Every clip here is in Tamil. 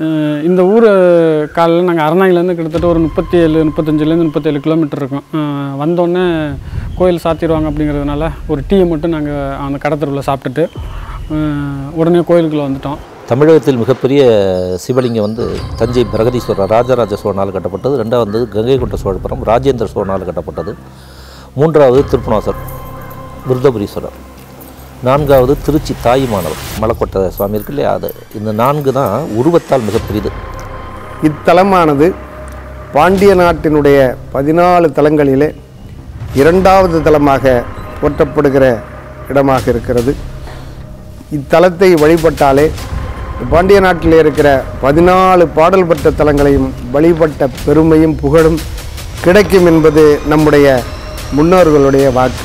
அஹ் இந்த ஊர் காலையில் நாங்கள் அரணாயிலேருந்து கிட்டத்தட்ட ஒரு முப்பத்தி ஏழு முப்பத்தஞ்சுலேருந்து முப்பத்தேழு கிலோமீட்டர் இருக்கும் அஹ் வந்தோடனே கோயில் சாத்திடுவாங்க அப்படிங்கிறதுனால ஒரு டீயை மட்டும் நாங்கள் அந்த கடத்தருவில் சாப்பிட்டுட்டு அஹ் உடனே கோயிலுக்குள்ளே வந்துட்டோம் தமிழகத்தில் மிகப்பெரிய சிவலிங்கம் வந்து தஞ்சை பிரகதீஸ்வரர் ராஜராஜ சோழனால் கட்டப்பட்டது ரெண்டாவது கங்கை கொண்ட சோழபுரம் ராஜேந்திர சோழனால் கட்டப்பட்டது மூன்றாவது திருப்பணாசர் விருதபுரீஸ்வரர் நான்காவது திருச்சி தாயுமானவர் மலைக்கோட்டை சுவாமி இருக்கு இல்லையா அது இந்த நான்கு தான் உருவத்தால் மிகப்பெரியது இத்தலமானது பாண்டிய நாட்டினுடைய பதினாலு தலங்களிலே இரண்டாவது தலமாக போற்றப்படுகிற இடமாக இருக்கிறது இத்தலத்தை வழிபட்டாலே பாண்டிய நாட்டில் இருக்கிற பதினாலு பாடல் பெற்ற தலங்களையும் வழிபட்ட பெருமையும் புகழும் கிடைக்கும் என்பது நம்முடைய முன்னோர்களுடைய வாக்கு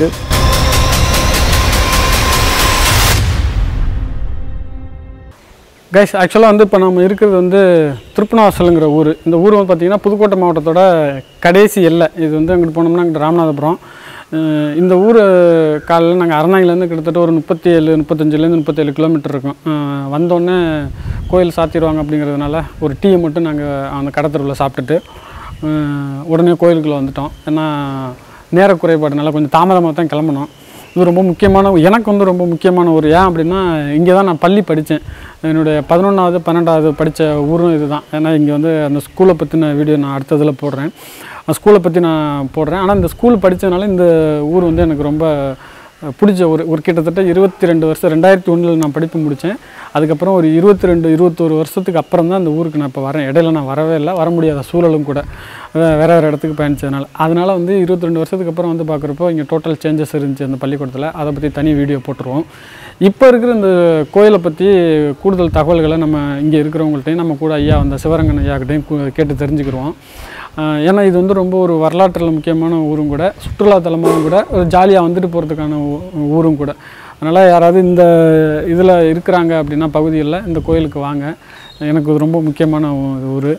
கைஸ் ஆக்சுவலாக வந்து இப்போ நம்ம இருக்கிறது வந்து திருப்பணவாசலுங்கிற ஊர் இந்த ஊர் வந்து பார்த்திங்கன்னா புதுக்கோட்டை மாவட்டத்தோட கடைசி எல்லை இது வந்து அங்கிட்டு போனோம்னா அங்கிட்டு ராமநாதபுரம் அஹ் இந்த ஊர் காலையில் நாங்கள் அரணாயிலேருந்து கிட்டத்தட்ட ஒரு முப்பத்தி ஏழு முப்பத்தஞ்சுலேருந்து முப்பத்தேழு கிலோமீட்டர் இருக்கும் அஹ் வந்தோடனே கோயில் சாத்திடுவாங்க அப்படிங்கிறதுனால ஒரு டீயை மட்டும் நாங்கள் அந்த கடத்தருவில் சாப்பிட்டுட்டு அஹ் உடனே கோயிலுக்குள்ளே வந்துட்டோம் ஏன்னா நேர குறைபாடுனால கொஞ்சம் தாமதமாக தான் கிளம்பணும் இது ரொம்ப முக்கியமான எனக்கு வந்து ரொம்ப முக்கியமான ஒரு ஏன் அப்படின்னா இங்கே தான் நான் பள்ளி படித்தேன் என்னுடைய பதினொன்றாவது பன்னெண்டாவது படித்த ஊரும் இதுதான் ஏன்னா இங்கே வந்து அந்த ஸ்கூலை பற்றின வீடியோ நான் அடுத்ததில் போடுறேன் அந்த ஸ்கூலை பற்றி நான் போடுறேன் ஆனால் இந்த ஸ்கூல் படித்ததுனால இந்த ஊர் வந்து எனக்கு ரொம்ப அஹ், பிடிச்ச ஒரு ஒரு கிட்டத்தட்ட இருபத்தி ரெண்டு வருஷம் ரெண்டாயிரத்தி ஒன்றில் நான் படிப்பு முடித்தேன் அதுக்கப்புறம் ஒரு இருபத்தி ரெண்டு இருபத்தோரு வருஷத்துக்கு அப்புறம் தான் இந்த ஊருக்கு நான் இப்போ வரேன் இடையில நான் வரவே இல்லை வர முடியாத சூழலும் கூட வே- வேற வேறு இடத்துக்கு பயணிச்சதுனால அதனால் வந்து இருபத்தி ரெண்டு வருஷத்துக்கு அப்புறம் வந்து பார்க்குறப்போ இங்கே டோட்டல் சேஞ்சஸ் இருந்துச்சு அந்த பள்ளிக்கூடத்தில் அதை பற்றி தனி வீடியோ போட்டுருவோம் இப்போ இருக்கிற இந்த கோயிலை பற்றி கூடுதல் தகவல்களை நம்ம இங்கே இருக்கிறவங்கள்ட்டையும் நம்ம கூட ஐயா வந்த சிவரங்கன் ஐயாக்கிட்டையும் கு- கேட்டு தெரிஞ்சுக்கிருவோம் ஆஹ் ஏன்னா இது வந்து ரொம்ப ஒரு வரலாற்றில் முக்கியமான ஊரும் கூட சுற்றுலாத்தலமாகவும் கூட ஒரு ஜாலியாக வந்துட்டு போகிறதுக்கான ஊரும் கூட அதனால் யாராவது இந்த இதில் இருக்கிறாங்க அப்படின்னா பகுதியில் இந்த கோயிலுக்கு வாங்க எனக்கு இது ரொம்ப முக்கியமான ஊர்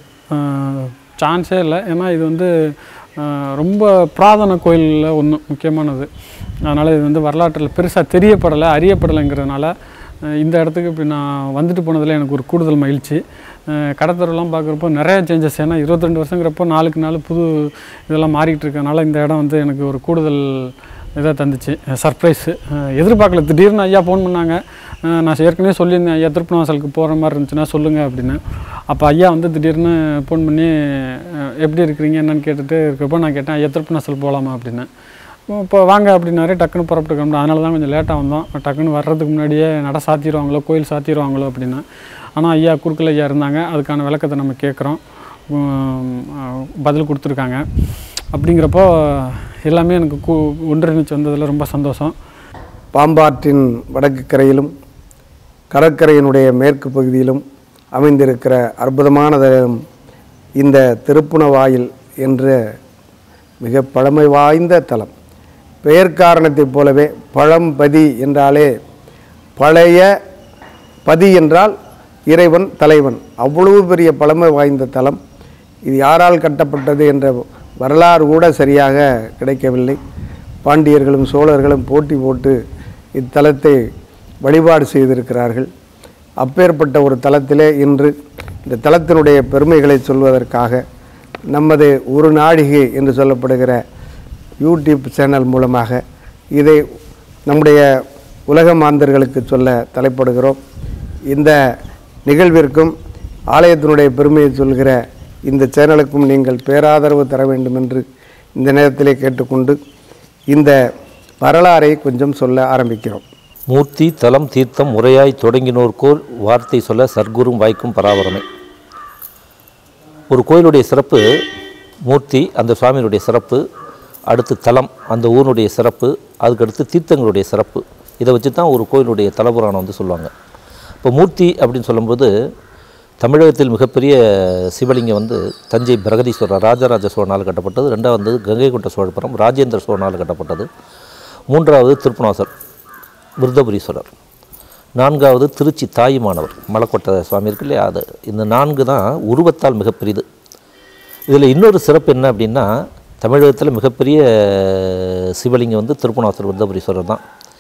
சான்ஸே இல்லை ஏன்னா இது வந்து ஆஹ் ரொம்ப புராதன கோயிலில் ஒன்று முக்கியமானது அதனால் இது வந்து வரலாற்றில் பெருசாக தெரியப்படலை அறியப்படலைங்கிறதுனால அஹ் இந்த இடத்துக்கு இப்படி நான் வந்துட்டு போனதில் எனக்கு ஒரு கூடுதல் மகிழ்ச்சி அஹ் கடத்தரெல்லாம் பார்க்குறப்போ நிறைய சேஞ்சஸ் ஏன்னா இருபத்திரெண்டு வருஷங்கிறப்போ நாளுக்கு நாள் புது இதெல்லாம் மாறிக்கிட்டு இருக்கனால இந்த இடம் வந்து எனக்கு ஒரு கூடுதல் இதாக தந்துச்சு சர்ப்ரைஸு எதிர்பார்க்கல திடீர்னு ஐயா ஃபோன் பண்ணாங்க அஹ் நான் ஏற்கனவே சொல்லியிருந்தேன் ஐயா திருப்பணவாசலுக்கு போகிற மாதிரி இருந்துச்சுன்னா சொல்லுங்கள் அப்படின்னு அப்போ ஐயா வந்து திடீர்னு ஃபோன் பண்ணி அஹ் எப்படி இருக்கிறீங்க என்னன்னு கேட்டுட்டு இருக்கிறப்போ நான் கேட்டேன் ஐயா திருப்பணவாசல் போகலாமா அப்படின்னு இப்போ வாங்க அப்படின்னாரு டக்குன்னு புறப்பட்டு கிளம்புறோம் அதனால தான் கொஞ்சம் லேட்டாக வந்தோம் டக்குன்னு வர்றதுக்கு முன்னாடியே நட சாத்திடுவாங்களோ கோயில் சாத்திடுவாங்களோ அப்படின்னு ஆனால் ஐயா குறுக்கல் ஐயா இருந்தாங்க அதுக்கான விளக்கத்தை நம்ம கேட்குறோம் பதில் கொடுத்துருக்காங்க அப்படிங்கிறப்போ எல்லாமே எனக்கு கூ ஒன்றிணைச்சு வந்ததில் ரொம்ப சந்தோஷம் பாம்பாற்றின் வடக்கு கரையிலும் கடற்கரையினுடைய மேற்கு பகுதியிலும் அமைந்திருக்கிற அற்புதமான தலம் இந்த திருப்புணவாயில் என்ற மிக பழமை வாய்ந்த தலம் பெயர் காரணத்தைப் போலவே பழம்பதி என்றாலே பழைய பதி என்றால் இறைவன் தலைவன் அவ்வளவு பெரிய பழமை வாய்ந்த தலம் இது யாரால் கட்டப்பட்டது என்ற வரலாறு கூட சரியாக கிடைக்கவில்லை பாண்டியர்களும் சோழர்களும் போட்டி போட்டு இத்தலத்தை வழிபாடு செய்திருக்கிறார்கள் அப்பேற்பட்ட ஒரு தலத்திலே இன்று இந்த தலத்தினுடைய பெருமைகளை சொல்வதற்காக நமது ஒரு நாழிகை என்று சொல்லப்படுகிற யூடியூப் சேனல் மூலமாக இதை நம்முடைய உலக மாந்தர்களுக்கு சொல்ல தலைப்படுகிறோம் இந்த நிகழ்விற்கும் ஆலயத்தினுடைய பெருமையை சொல்கிற இந்த சேனலுக்கும் நீங்கள் பேராதரவு தர வேண்டும் என்று இந்த நேரத்திலே கேட்டுக்கொண்டு இந்த வரலாறை கொஞ்சம் சொல்ல ஆரம்பிக்கிறோம் மூர்த்தி தலம் தீர்த்தம் முறையாய் தொடங்கினோர்க்கோர் வார்த்தை சொல்ல சர்க்குரும் வாய்க்கும் பராபரமே ஒரு கோயிலுடைய சிறப்பு மூர்த்தி அந்த சுவாமியினுடைய சிறப்பு அடுத்து தலம் அந்த ஊருடைய சிறப்பு அதுக்கடுத்து தீர்த்தங்களுடைய சிறப்பு இதை வச்சு தான் ஒரு கோயிலுடைய தலபுராணம் வந்து சொல்லுவாங்க இப்போ மூர்த்தி அப்படின்னு சொல்லும்போது தமிழகத்தில் மிகப்பெரிய சிவலிங்கம் வந்து தஞ்சை பிரகதீஸ்வரர் ராஜராஜ சோழனால் கட்டப்பட்டது ரெண்டாவது கங்கை கொண்ட சோழபுரம் ராஜேந்திர சோழனால் கட்டப்பட்டது மூன்றாவது திருப்பணாசர் விருதபுரீஸ்வரர் நான்காவது திருச்சி தாயுமானவர் மலைக்கோட்டை சுவாமி இருக்கு இல்லையா அது இந்த நான்கு தான் உருவத்தால் மிகப்பெரியது இதில் இன்னொரு சிறப்பு என்ன அப்படின்னா தமிழகத்தில் மிகப்பெரிய சிவலிங்கம் வந்து திருப்பணாசர் விருதபுரீஸ்வரர் தான்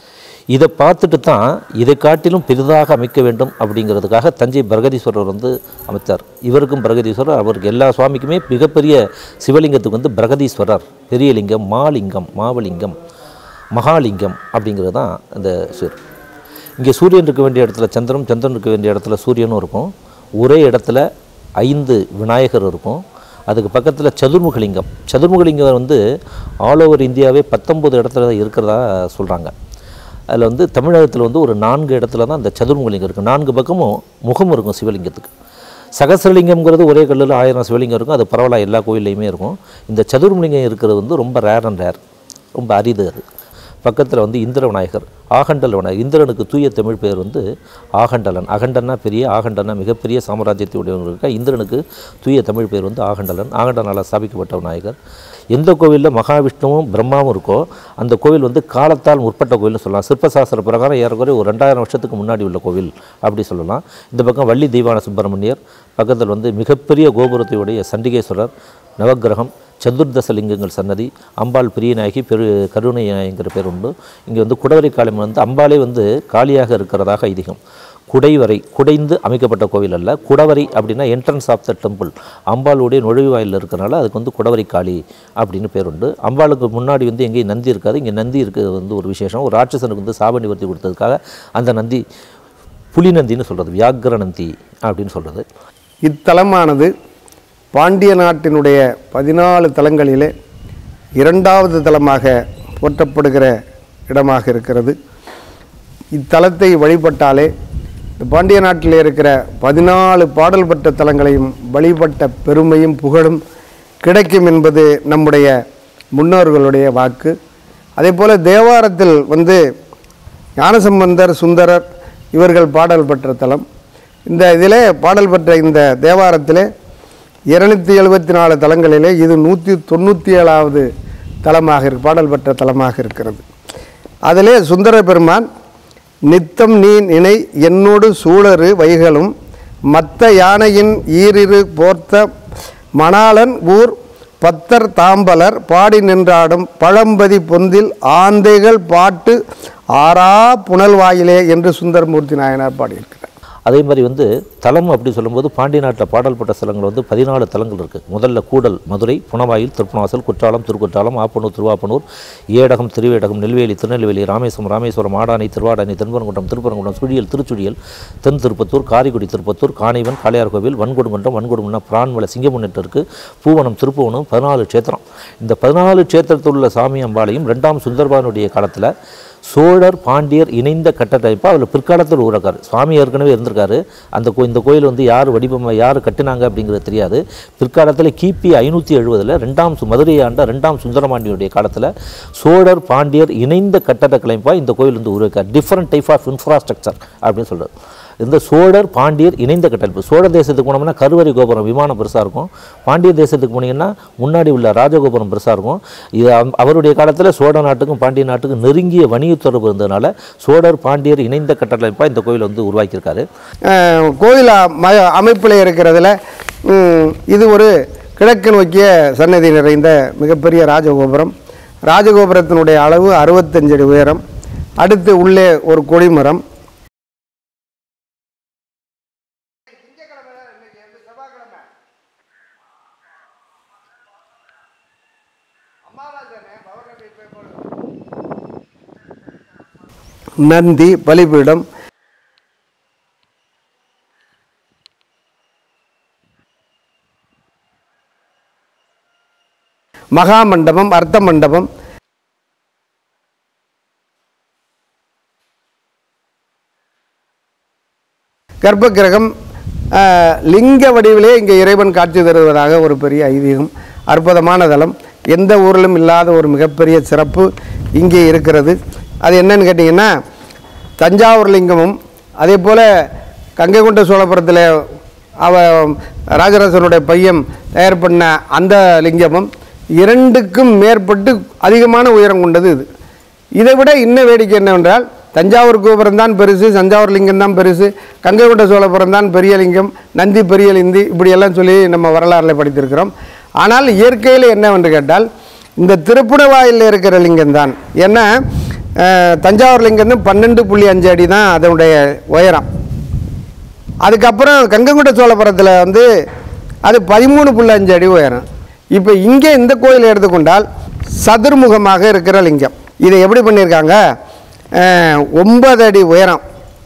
இதை பார்த்துட்டு தான் இதை காட்டிலும் பெரிதாக அமைக்க வேண்டும் அப்படிங்கிறதுக்காக தஞ்சை பிரகதீஸ்வரர் வந்து அமைத்தார் இவருக்கும் பிரகதீஸ்வரர் அவருக்கு எல்லா சுவாமிக்குமே மிகப்பெரிய சிவலிங்கத்துக்கு வந்து பிரகதீஸ்வரர் பெரிய லிங்கம் மாலிங்கம் மாவலிங்கம் மகாலிங்கம் அப்படிங்கிறது தான் இந்த சிறு இங்கே சூரியன் இருக்க வேண்டிய இடத்துல சந்திரன் சந்திரன் இருக்க வேண்டிய இடத்துல சூரியனும் இருக்கும் ஒரே இடத்துல ஐந்து விநாயகர் இருக்கும் அதுக்கு பக்கத்தில் சதுர்முகலிங்கம் சதுர்முகலிங்கம் வந்து ஆல் ஓவர் இந்தியாவே பத்தொம்பது இடத்துல தான் இருக்கிறதா சொல்கிறாங்க அதில் வந்து தமிழகத்தில் வந்து ஒரு நான்கு இடத்துல தான் அந்த சதுர்முகலிங்கம் இருக்குது நான்கு பக்கமும் முகம் இருக்கும் சிவலிங்கத்துக்கு சகசிரலிங்கம்ங்கிறது ஒரே கல்லில் ஆயிரம் சிவலிங்கம் இருக்கும் அது பரவாயில்ல எல்லா கோயில்லையுமே இருக்கும் இந்த சதுர்முலிங்கம் இருக்கிறது வந்து ரொம்ப ரேர் அண்ட் ரேர் ரொம்ப அரிது அது பக்கத்தில் வந்து இந்திர விநாயகர் ஆகண்டல் விநாயகர் இந்திரனுக்கு தூய தமிழ் பேர் வந்து ஆகண்டலன் அகண்டன்னா பெரிய ஆகண்டன்னா மிகப்பெரிய சாம்ராஜ்யத்தை உடையவங்க இருக்கா இந்திரனுக்கு தூய தமிழ் பேர் வந்து ஆகண்டலன் ஆகண்டனால் ஸ்தாபிக்கப்பட்ட விநாயகர் எந்த கோவிலில் மகாவிஷ்ணுவும் பிரம்மாவும் இருக்கோ அந்த கோவில் வந்து காலத்தால் முற்பட்ட கோவில்னு சொல்லலாம் சிற்பசாஸ்திர பிரகாரம் ஏறக்குறைய ஒரு ரெண்டாயிரம் வருஷத்துக்கு முன்னாடி உள்ள கோவில் அப்படி சொல்லலாம் இந்த பக்கம் வள்ளி தெய்வான சுப்பிரமணியர் பக்கத்தில் வந்து மிகப்பெரிய கோபுரத்தையுடைய சண்டிகேஸ்வரர் நவக்கிரகம் சதுர்தச லிங்கங்கள் சன்னதி அம்பாள் பிரியநாயகி பெரு கருணை நாயகிங்கிற பேர் உண்டு இங்கே வந்து குடவரை காளியம்மன் வந்து அம்பாளே வந்து காளியாக இருக்கிறதாக ஐதீகம் குடைவரை குடைந்து அமைக்கப்பட்ட கோவில் அல்ல குடவரை அப்படின்னா என்ட்ரன்ஸ் ஆஃப் த டெம்பிள் அம்பாளுடைய நுழைவாயில் இருக்கிறனால அதுக்கு வந்து குடவரை காளி அப்படின்னு பேர் உண்டு அம்பாளுக்கு முன்னாடி வந்து எங்கேயும் நந்தி இருக்காது இங்கே நந்தி இருக்கிறது வந்து ஒரு விசேஷம் ஒரு ராட்சசனுக்கு வந்து சாப நிவர்த்தி கொடுத்ததுக்காக அந்த நந்தி புலி நந்தின்னு சொல்கிறது வியாக்கிர நந்தி அப்படின்னு சொல்கிறது இத்தலமானது பாண்டிய நாட்டினுடைய பதினாலு தலங்களிலே இரண்டாவது தலமாக போற்றப்படுகிற இடமாக இருக்கிறது இத்தலத்தை வழிபட்டாலே இந்த பாண்டிய நாட்டில் இருக்கிற பதினாலு பாடல் பெற்ற தலங்களையும் வழிபட்ட பெருமையும் புகழும் கிடைக்கும் என்பது நம்முடைய முன்னோர்களுடைய வாக்கு அதே போல் தேவாரத்தில் வந்து ஞானசம்பந்தர் சுந்தரர் இவர்கள் பாடல் பெற்ற தலம் இந்த இதிலே பாடல் பெற்ற இந்த தேவாரத்திலே இருநூத்தி எழுபத்தி நாலு தலங்களிலே இது நூற்றி தொண்ணூற்றி ஏழாவது தலமாக இருக்கு பாடல் பெற்ற தலமாக இருக்கிறது அதிலே சுந்தர பெருமான் நித்தம் நீ நினை என்னோடு சூழரு வைகளும் மத்த யானையின் ஈரிரு போர்த்த மணாளன் ஊர் பத்தர் தாம்பலர் பாடி நின்றாடும் பழம்பதி பொந்தில் ஆந்தைகள் பாட்டு ஆறா புனல் வாயிலே என்று சுந்தரமூர்த்தி நாயனார் பாடியிருக்கிறார் அதே மாதிரி வந்து தலம் அப்படி சொல்லும்போது பாண்டிய நாட்டில் பாடல்பட்ட ஸ்தலங்கள் வந்து பதினாலு தலங்கள் இருக்குது முதல்ல கூடல் மதுரை புனவாயில் திருப்பணவாசல் குற்றாலம் திருக்குற்றாலம் ஆப்பனூர் திருவாப்பனூர் ஏடகம் திருவேடகம் நெல்வேலி திருநெல்வேலி ராமேஸ்வரம் ராமேஸ்வரம் ஆடானை திருவாடானை திருப்பரங்குன்றம் திருப்பரங்குன்றம் சுழியல் திருச்சுழியல் தென் திருப்பத்தூர் காரிக்குடி திருப்பத்தூர் காணிவன் காளையார் கோவில் வன்கொடுங்குன்றம் வன்கொடுங்குன்றம் பிரான்மலை சிங்கமுன்னிட்டு இருக்குது பூவனம் திருப்புவனம் பதினாலு க்ஷேத்திரம் இந்த பதினாலு க்ஷேத்திரத்தில் உள்ள சாமி அம்பாளையும் ரெண்டாம் சுந்தர்பானுடைய காலத்தில் சோழர் பாண்டியர் இணைந்த கட்டமைப்பாக அதில் பிற்காலத்தில் உருவாக்கார் சுவாமி ஏற்கனவே இருந்திருக்காரு அந்த கோ இந்த கோயில் வந்து யார் வடிவம் யார் கட்டினாங்க அப்படிங்கிறது தெரியாது பிற்காலத்தில் கிபி ஐநூற்றி எழுபதில் ரெண்டாம் சு- மதுரையை ஆண்ட ரெண்டாம் சுந்தரபாண்டியனுடைய காலத்தில் சோழர் பாண்டியர் இணைந்த கட்டட கலைப்பாக இந்த கோயில் வந்து உருவாக்கார் டிஃப்ரெண்ட் டைப் ஆஃப் இன்ஃப்ராஸ்ட்ரக்சர் அப்படின்னு சொல்கிறார் இந்த சோழர் பாண்டியர் இணைந்த கட்டமைப்பு சோழ தேசத்துக்கு போனோம்னா கருவறை கோபுரம் விமானம் பெருசாக இருக்கும் பாண்டிய தேசத்துக்கு போனீங்கன்னா முன்னாடி உள்ள ராஜகோபுரம் பெருசாக இருக்கும் இது அவ- அவருடைய காலத்தில் சோழ நாட்டுக்கும் பாண்டிய நாட்டுக்கும் நெருங்கிய வணிக தொடர்பு இருந்ததுனால சோழர் பாண்டியர் இணைந்த கட்டமைப்பாக இந்த கோயில் வந்து உருவாக்கியிருக்காரு அஹ், கோயில் ம அமைப்பில் இருக்கிறதுல ம், இது ஒரு கிழக்கு நோக்கிய சன்னதி நிறைந்த மிகப்பெரிய ராஜகோபுரம் ராஜகோபுரத்தினுடைய அளவு அறுபத்தஞ்சு அடி உயரம் அடுத்து உள்ளே ஒரு கொடிமரம் நந்தி பலிபீடம் மகா மண்டபம் அர்த்த மண்டபம் கர்ப்பகிரகம் ஆஹ், லிங்க வடிவிலே இங்கே இறைவன் காட்சி தருவதாக ஒரு பெரிய ஐதீகம் அற்புதமான தலம் எந்த ஊரிலும் இல்லாத ஒரு மிகப்பெரிய சிறப்பு இங்கே இருக்கிறது அது என்னன்னு கேட்டிங்கன்னா தஞ்சாவூர் லிங்கமும் அதே போல் கங்கை கொண்ட சோழபுரத்தில் அவ ராஜராஜனுடைய பையன் தயார் பண்ண அந்த லிங்கமும் இரண்டுக்கும் மேற்பட்டு அதிகமான உயரம் கொண்டது இது இதை விட இன்னும் வேடிக்கை என்னவென்றால் தஞ்சாவூர் கோபுரம் தான் பெருசு தஞ்சாவூர் லிங்கம் தான் பெருசு கங்கை கொண்ட சோழபுரம் தான் பெரிய லிங்கம் நந்தி பெரிய லிந்தி இப்படியெல்லாம் சொல்லி நம்ம வரலாறில் படித்திருக்கிறோம் ஆனால் இயற்கையில் என்னவென்று கேட்டால் இந்த திருப்புடவாயில் இருக்கிற லிங்கம் தான் ஏன்னா அஹ், தஞ்சாவூர் லிங்கம் வந்து பன்னெண்டு புள்ளி அஞ்சு அடி தான் அதனுடைய உயரம் அதுக்கப்புறம் கங்கங்குட்ட சோழபுரத்தில் வந்து அது பதிமூணு புள்ளி அஞ்சு அடி உயரம் இப்போ இங்கே இந்த கோயில் எடுத்துக்கொண்டால் சதுர்முகமாக இருக்கிற லிங்கம் இதை எப்படி பண்ணியிருக்காங்க அஹ், ஒன்பது அடி உயரம்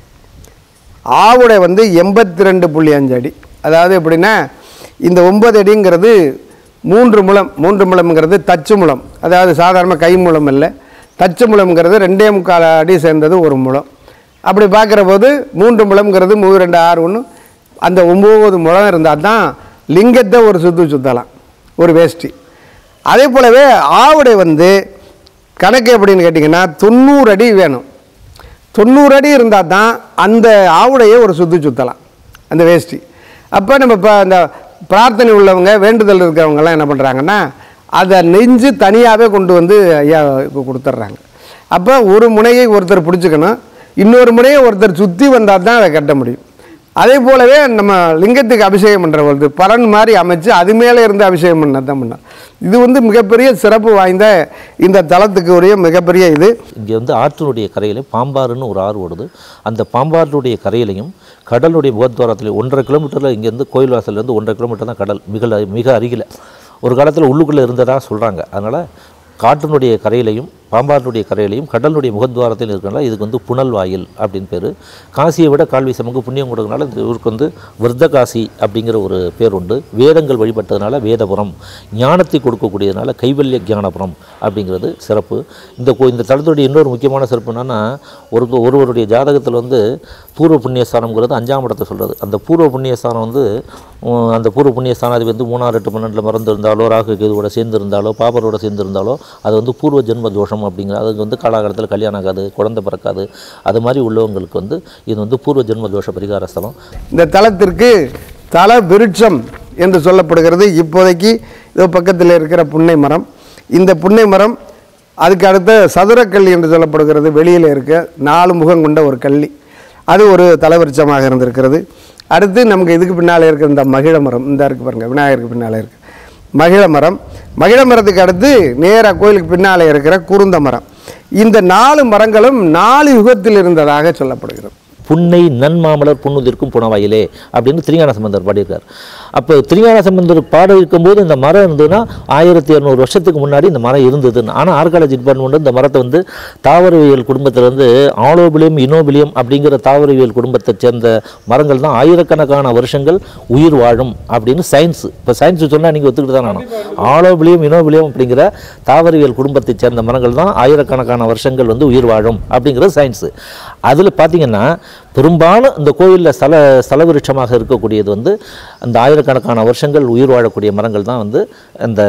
ஆவுடை வந்து எண்பத்தி ரெண்டு புள்ளி அஞ்சு அடி அதாவது எப்படின்னா இந்த ஒன்பது அடிங்கிறது மூன்று முழம் மூன்று முழம்ங்கிறது தச்சு முழம் அதாவது சாதாரண கை முழம் இல்லை தச்சு முழம்ங்கிறது ரெண்டே முக்கால் அடி சேர்ந்தது ஒரு முழம் அப்படி பார்க்குற போது மூன்று முழம்ங்கிறது மூணு ரெண்டு ஆறு ஒன்று அந்த ஒம்பது முழம் இருந்தால் தான் லிங்கத்தை ஒரு சுற்று சுற்றலாம் ஒரு வேஷ்டி அதே போலவே ஆவுடை வந்து கணக்கு எப்படின்னு கேட்டிங்கன்னா தொண்ணூறு அடி வேணும் தொண்ணூறு அடி இருந்தால் தான் அந்த ஆவுடையை ஒரு சுற்றி சுற்றலாம் அந்த வேஷ்டி அப்போ நம்ம இப்போ அந்த பிரார்த்தனை உள்ளவங்க வேண்டுதல் இருக்கிறவங்கெல்லாம் என்ன பண்ணுறாங்கன்னா அதை நெஞ்சு தனியாகவே கொண்டு வந்து ஐயா இப்போ கொடுத்துட்றாங்க அப்போ ஒரு முனையை ஒருத்தர் பிடிச்சிக்கணும் இன்னொரு முனையை ஒருத்தர் சுற்றி வந்தால் தான் அதை கட்ட முடியும் அதே போலவே நம்ம லிங்கத்துக்கு அபிஷேகம் பண்ணுற பொழுது பலன் மாதிரி அமைச்சு அது மேலே இருந்து அபிஷேகம் பண்ண தான் பண்ணார் இது வந்து மிகப்பெரிய சிறப்பு வாய்ந்த இந்த தலத்துக்கு உரிய மிகப்பெரிய இது இங்கே வந்து ஆற்றினுடைய கரையில் பாம்பாறுன்னு ஒரு ஆறு ஓடுது அந்த பாம்பாறுடைய கரையிலையும் கடலுடைய முகத்வாரத்தில் ஒன்றரை கிலோமீட்டரில் இங்கேருந்து கோயில் வாசல்லேருந்து ஒன்றரை கிலோமீட்டர் தான் கடல் மிக மிக அருகில் ஒரு காலத்தில் உள்ளுக்குள்ளே இருந்ததாக சொல்கிறாங்க அதனால் காட்டினுடைய கரையிலையும் பாம்பாட்டினுடைய கரையிலையும் கடலுடைய முகத்வாரத்தில் இருக்கிறனால இதுக்கு வந்து புனல் வாயில் அப்படின்னு பேர் காசியை விட கால்வி சமக்கு புண்ணியம் கொடுக்கறனால இந்த ஊருக்கு வந்து விருத்த காசி அப்படிங்கிற ஒரு பேர் உண்டு வேதங்கள் வழிபட்டதுனால வேதபுரம் ஞானத்தை கொடுக்கக்கூடியதுனால கைவல்ய ஞானபுரம் அப்படிங்கிறது சிறப்பு இந்த கோ இந்த தலத்துடைய இன்னொரு முக்கியமான சிறப்பு என்னன்னா ஒரு ஒருவருடைய ஜாதகத்தில் வந்து பூர்வ புண்ணியஸ்தானம்ங்கிறது அஞ்சாம் இடத்தை சொல்கிறது அந்த பூர்வ புண்ணியஸ்தானம் வந்து உம், அந்த பூர்வ புண்ணியஸ்தானாதி வந்து மூணாறு எட்டு பன்னெண்டில் மறந்து இருந்தாலோ ராகு கேதுவோட சேர்ந்து இருந்தாலோ பாபரோட சேர்ந்து இருந்தாலோ அது வந்து பூர்வ ஜென்ம தோஷம் அப்படிங்கிற அதுக்கு வந்து காலாகாலத்தில் கல்யாணம் ஆகாது குழந்தை பிறக்காது அது மாதிரி உள்ளவங்களுக்கு வந்து இது வந்து பூர்வ ஜென்ம தோஷ பரிகார ஸ்தலம் இந்த தலத்திற்கு தல விருட்சம் என்று சொல்லப்படுகிறது இப்போதைக்கு இதோ பக்கத்தில் இருக்கிற புன்னை மரம் இந்த புன்னை மரம் அதுக்கு அடுத்த சதுரக்கள்ளி என்று சொல்லப்படுகிறது வெளியில் இருக்க நாலு முகம் கொண்ட ஒரு கள்ளி அது ஒரு தலவிருட்சமாக இருந்திருக்கிறது அடுத்து நமக்கு இதுக்கு பின்னால் இருக்கிற இந்த மகிழ மரம் இந்த இருக்கு பாருங்க விநாயகருக்கு பின்னால் இருக்கு மகிழ மரம் மகிழ மரத்துக்கு அடுத்து நேராக கோயிலுக்கு பின்னாலே இருக்கிற குருந்த மரம் இந்த நாலு மரங்களும் நாலு யுகத்தில் இருந்ததாக சொல்லப்படுகிறது புன்னை நன்மாமலர் புண்ணுதிர்க்கும் புனவாயிலே அப்படின்னு திருஞான சம்பந்தர் பாடியிருக்கார் அப்போ திருஞான சம்பந்தர் பாட இருக்கும்போது இந்த மரம் இருந்ததுன்னா ஆயிரத்தி இரநூறு வருஷத்துக்கு முன்னாடி இந்த மரம் இருந்ததுன்னு ஆனால் ஆர்காலஜி டிபார்ட்மெண்ட் இந்த மரத்தை வந்து தாவரவியல் குடும்பத்தில் வந்து ஆலோபிலியம் இனோபிலியம் அப்படிங்கிற தாவரவியல் குடும்பத்தைச் சேர்ந்த மரங்கள் தான் ஆயிரக்கணக்கான வருஷங்கள் உயிர் வாழும் அப்படின்னு சயின்ஸ் இப்போ சயின்ஸ் சொன்னால் நீங்கள் ஒத்துக்கிட்டு தான் ஆகணும் ஆலோபிலியம் இனோபிலியம் அப்படிங்கிற தாவரவியல் குடும்பத்தைச் சேர்ந்த மரங்கள் தான் ஆயிரக்கணக்கான வருஷங்கள் வந்து உயிர் வாழும் அப்படிங்கிறது சயின்ஸு அதில் பார்த்தீங்கன்னா பெரும்பாலும் இந்த கோயிலில் ஸ்தல ஸ்தல விருட்சமாக இருக்கக்கூடியது வந்து அந்த ஆயிரக்கணக்கான வருஷங்கள் உயிர் வாழக்கூடிய மரங்கள் தான் வந்து அந்த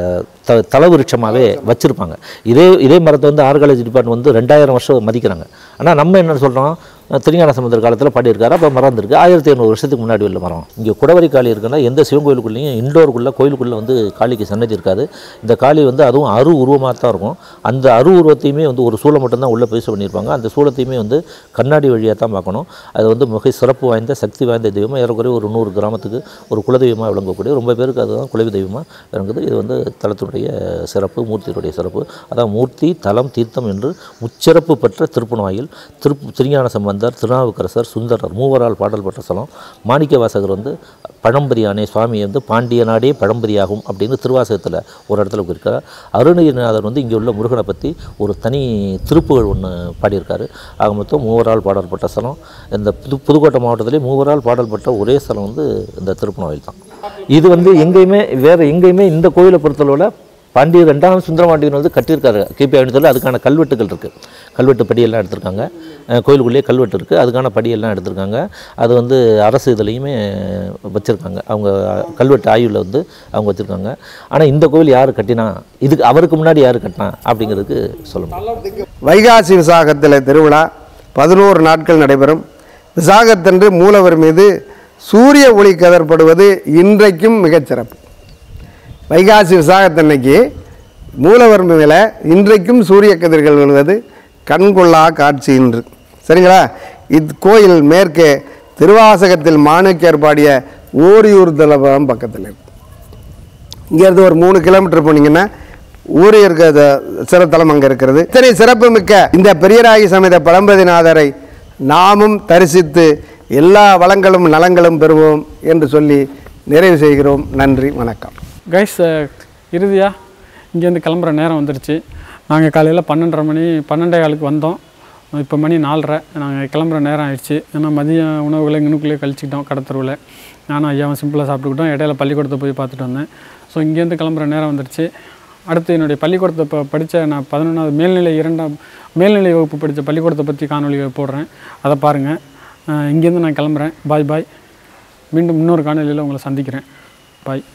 த தல விருட்சமாகவே வச்சுருப்பாங்க இதே இதே மரத்தை வந்து ஆர்காலஜி டிபார்ட்மெண்ட் வந்து ரெண்டாயிரம் வருஷம் மதிக்கிறாங்க ஆனால் நம்ம என்ன சொல்கிறோம் திருஞான சமுதர் காலத்தில் பாடியிருக்காரு அப்போ மரம் இருக்கு ஆயிரத்தி இரநூறு வருஷத்துக்கு முன்னாடி உள்ள மரம் இங்கே குடவரி காளி இருக்குன்னா எந்த சிவன் கோயிலுக்குள்ளேயும் இண்டோருக்குள்ளே கோயிலுக்குள்ளே வந்து காளிக்கு சன்னதி இருக்காது இந்த காளி வந்து அதுவும் அரு உருவமாக தான் இருக்கும் அந்த அரு உருவத்தையுமே வந்து ஒரு சூளை மட்டும்தான் உள்ளே பேச பண்ணியிருப்பாங்க அந்த சூளத்தையுமே வந்து கண்ணாடி வழியாக தான் பார்க்கணும் அது வந்து மிக சிறப்பு வாய்ந்த சக்தி வாய்ந்த தெய்வமாக ஏறக்குறைய ஒரு நூறு கிராமத்துக்கு ஒரு குலதெய்வமாக விளங்கக்கூடிய ரொம்ப பேருக்கு அதுதான் குலவி தெய்வமாக விளங்குது இது வந்து தலத்தினுடைய சிறப்பு மூர்த்தியினுடைய சிறப்பு அதான் மூர்த்தி தலம் தீர்த்தம் என்று முச்சிறப்பு பெற்ற திருப்புணவாயில் திருப்பு திருஞான சம்பந்தர் திருநாவுக்கரசர் சுந்தரர் மூவரால் பாடல் பெற்ற ஸ்தலம் மாணிக்க வாசகர் வந்து பழம்பரியானே சுவாமி வந்து பாண்டிய நாடே பழம்பரியாகும் அப்படின்னு திருவாசகத்தில் ஒரு இடத்துல குறிக்கிறார் அருணகிரிநாதர் வந்து இங்கே உள்ள முருகனை பற்றி ஒரு தனி திருப்புகழ் ஒன்று பாடியிருக்காரு ஆக மொத்தம் மூவரால் பாடல் பெற்ற ஸ்தலம் இந்த புது புதுக்கோட்டை மாவட்டத்திலே மூவரால் பாடல் பெற்ற ஒரே ஸ்தலம் வந்து இந்த திருப்புணவாயில் தான் இது வந்து எங்கேயுமே வேறு எங்கேயுமே இந்த கோயிலை பொறுத்தளவில் பாண்டிய ரெண்டாம் சுந்தரபாண்டியன் வந்து கட்டியிருக்காரு கிபி ஐநூற்றில் அதுக்கான கல்வெட்டுகள் இருக்குது கல்வெட்டு படியெல்லாம் எடுத்திருக்காங்க அஹ் கோயிலுக்குள்ளேயே கல்வெட்டு இருக்குது அதுக்கான படியெல்லாம் எடுத்திருக்காங்க அது வந்து அரசு இதுலேயுமே வச்சுருக்காங்க அவங்க கல்வெட்டு ஆய்வில் வந்து அவங்க வச்சுருக்காங்க ஆனால் இந்த கோயில் யார் கட்டினா இதுக்கு அவருக்கு முன்னாடி யார் கட்டினா அப்படிங்கிறதுக்கு சொல்ல முடியும் வைகாசி விசாகத்தில் திருவிழா பதினோரு நாட்கள் நடைபெறும் விசாகத்தன்று மூலவர் மீது சூரிய ஒளி கதற்படுவது இன்றைக்கும் மிகச் சிறப்பு வைகாசி விசாகத்தன்னைக்கு மூலவர் மேலே இன்றைக்கும் சூரிய கதிர்கள் விழுவது கண்கொள்ளா காட்சி இன்று சரிங்களா இக்கோயில் மேற்கே திருவாசகத்தில் மாணிக்கர் பாடிய ஓரியூர் தலபம் பக்கத்தில் இருக்கு இங்கேருந்து ஒரு மூணு கிலோமீட்டர் போனீங்கன்னா ஊர் இருக்கிற சிறத்தலம் அங்கே இருக்கிறது இத்தனை சிறப்புமிக்க இந்த பெரியராகி சமேத பழம்பதிநாதரை நாமும் தரிசித்து எல்லா வளங்களும் நலங்களும் பெறுவோம் என்று சொல்லி நிறைவு செய்கிறோம் நன்றி வணக்கம் கைஸ் இறுதியாக இங்கேருந்து கிளம்புற நேரம் வந்துருச்சு நாங்கள் காலையில் பன்னெண்டரை மணி பன்னெண்டே காலுக்கு வந்தோம் இப்போ மணி நாலரை நாங்கள் கிளம்புற நேரம் ஆயிடுச்சு ஏன்னா மதிய உணவுகளை இங்கனுக்குள்ளேயே கழிச்சிக்கிட்டோம் கடத்தருவில் நானும் ஐயாவும் சிம்பிளாக சாப்பிட்டுக்கிட்டோம் இடையில பள்ளிக்கூடத்தை போய் பார்த்துட்டு வந்தேன் ஸோ இங்கேருந்து கிளம்புற நேரம் வந்துருச்சு அடுத்து என்னுடைய பள்ளிக்கூடத்தை இப்போ படித்த நான் பதினொன்றாவது மேல்நிலை இரண்டாம் மேல்நிலை வகுப்பு படித்த பள்ளிக்கூடத்தை பற்றி காணொலி போடுறேன் அதை பாருங்கள் இங்கேருந்து நான் கிளம்புறேன் பாய் பாய் மீண்டும் இன்னொரு காணொலியில் உங்களை சந்திக்கிறேன் பாய்